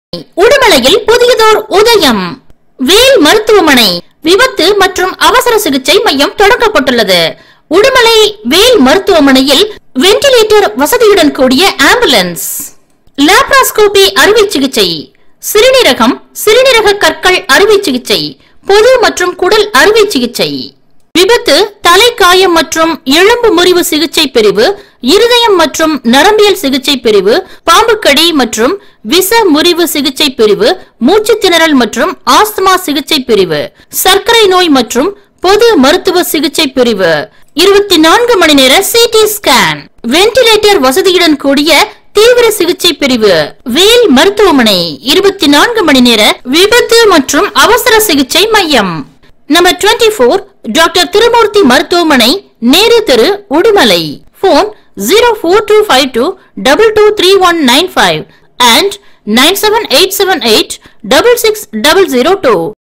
உடுமலையில் புதியதோர் உதயம் வேல் மருத்துவமனை விபத்து மற்றும் அவசர சிகிச்சை மையம் தொடங்கப்பட்டுள்ளது உடுமலை வேல் மருத்துவமனையில் வென்டிலேட்டர் வசதியுடன் கூடிய ஆம்புலன்ஸ் லாப்ராஸ்கோபி அறுவை சிகிச்சை சிறுநீரகம் சிறுநீரக கற்கள் அறுவை சிகிச்சை பொது மற்றும் குடல் அறுவை சிகிச்சை விபத்து தலைக்காயம் மற்றும் எலும்பு முறிவு சிகிச்சை பிரிவு இருதயம் மற்றும் நரம்பியல் சிகிச்சை பிரிவு பாம்புக்கடி மற்றும் விச முறிவு சிகிச்சை பிரிவு மூச்சு திணறல் மற்றும் ஆஸ்துமா சிகிச்சை பிரிவு சர்க்கரை நோய் மற்றும் பொது மருத்துவ சிகிச்சை பிரிவு இருபத்தி நான்கு மணி நேர சிடி ஸ்கேன் வென்டிலேட்டர் வசதியுடன் கூடிய தீவிர சிகிச்சை பிரிவு வேல் மருத்துவமனை இருபத்தி நான்கு மணி நேர விபத்து மற்றும் அவசர சிகிச்சை மையம் நம்பர் 24 ஃபோர் டாக்டர் திருமூர்த்தி மருத்துவமனை நேரு தெரு Udumalai phone zero four two five two double two three one nine five and nine seven eight seven eight double six double zero two